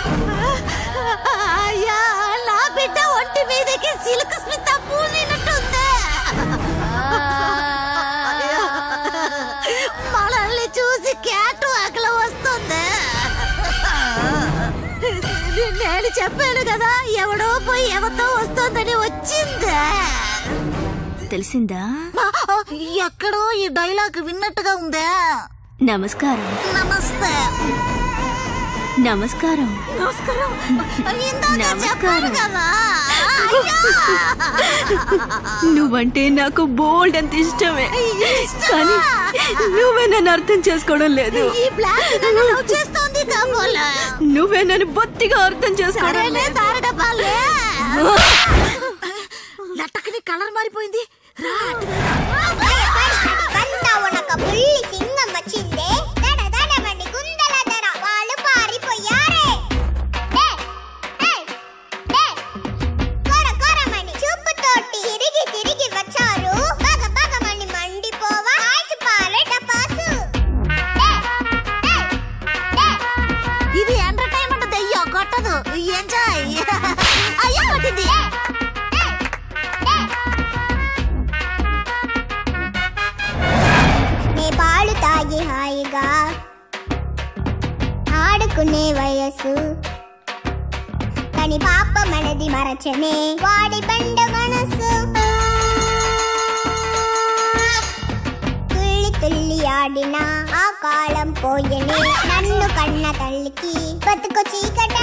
అయ్యా నా బిడ్డ ఒంటి మీదకి సిల్క్ స్మిత పూనినట్టుంది మనల్ని చూసి క్యాట్ ఆకలి వస్తుంది నేను చెప్పాను కదా ఎవడో పోయి ఎవరితో వస్తుందని వచ్చిందే తెలిసిందా ఎక్కడో ఈ డైలాగ్ విన్నట్టుగా ఉందే నమస్కారం నమస్తే నమస్కారం నమస్కారం ఇందాక చెప్పాను నమస్కారం. కదా అయ్యా! నువ్వంటే నాకు బోల్డ్ అంత ఇష్టమే ఇష్టమా? కానీ నువ్వే నన్ను అర్థం చేసుకోవడం లేదు ఈ బ్లాక్ నన్ను లవ్ చేస్తోంది కాబోలా నువ్వే నన్ను బొత్తిగా అర్థం చేసుకోవడం సరేలే లేదు తారడబ్బాలే లట్టకని కలర్ మారిపోయింది రా అటు కన్నా ఉనక బుల్లి సింగం వచ్చిందే దడ దడమని గుందల ధర వాళ్ళు పారిపోయారే డే, డే, డే. కొర కొరమని చూపుతోటి తిరిగి తిరిగి వచ్చారు బగ బగమని మండిపోవా ఆసి పారెట పాసు డే, డే, డే. ఇది ఎంటర్టైన్మెంట్ దెయ్యో కొట్టదు ఎంజాయ్ అయ్యా కొట్టింది నే పాలు తాగి హాయిగా ఆడుకునే వయసు కానీ పాప మనది మరచనే వాడి బండ మనసు తుల్లి తుల్లి ఆడిన ఆ కాలం పోయనే నన్ను కన్న తల్లికి బతుకు చీకటి